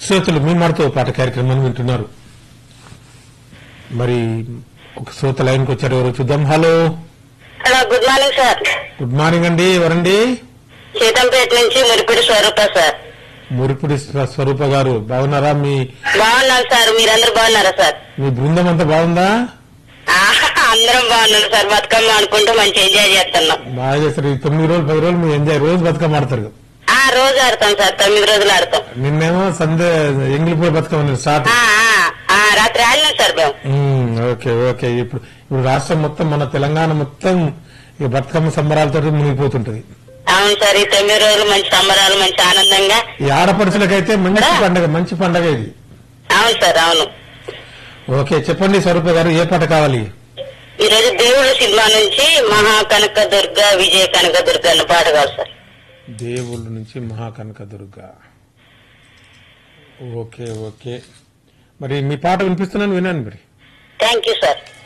శ్రోతలు మీ మాటతో పాట కార్యక్రమాన్ని వింటున్నారు మరి ఒక శ్రోత లైన్కి వచ్చారు ఎవరు చూద్దాం hello hello good morning sir good morning అండి ఎవరండి సీతంపేట నుంచి మురిపిడి స్వరూప సార్ మురిపుడి స్వ- స్వరూప గారు బాగున్నారా మీ బాగున్నాను సార్ మీరందరూ బాగున్నారా సార్ మీ బృందం అంతా బాగుందా ఆహా, అందరం బాగున్నాం సార్ బతుకమ్మ అనుకుంటూ మంచి ఎంజాయ్ చేస్తున్నాం బాగా చేస్తారు ఈ తొమ్మిది రోజులు పది రోజులు మీరు ఎంజాయ్ రోజు బతుకమ్మ ఆడతారు ఆ రోజు ఆడతాం సార్ తొమ్మిది రోజులు ఆడతాం నిన్నేమో సందే ఎంగిలిపోయి బతుకమ్మ స్టార్ట్ ఆ, ఆ, ఆ, రాత్రి ఆడినాం సార్ మేము ఉమ్, ఓకే ఓకే ఇప్పుడు ఇప్పుడు రాష్ట్రం మొత్తం మన తెలంగాణ మొత్తం ఈ బతుకమ్మ సంబరాలతో మునిగిపోతుంటది అవును సార్ ఈ తొమ్మిది రోజులు మంచి సంబరాలు మంచి ఆనందంగా ఈ ఆడపడుచులకైతే మంచి పండగ మంచి పండగ ఇది అవును సార్ అవును ఓకే చెప్పండి స్వరూప గారు ఏ పాట కావాలి ఈ రోజు దేవుడు సినిమా నుంచి మహా కనక దుర్గ విజయ కనక దుర్గ అన్న పాట కాదు సార్ దేవుళ్ళ నుంచి మహాకనక దుర్గ ఓకే ఓకే మరి మీ పాట వినిపిస్తున్నాను వినండి మరి థ్యాంక్ యూ సార్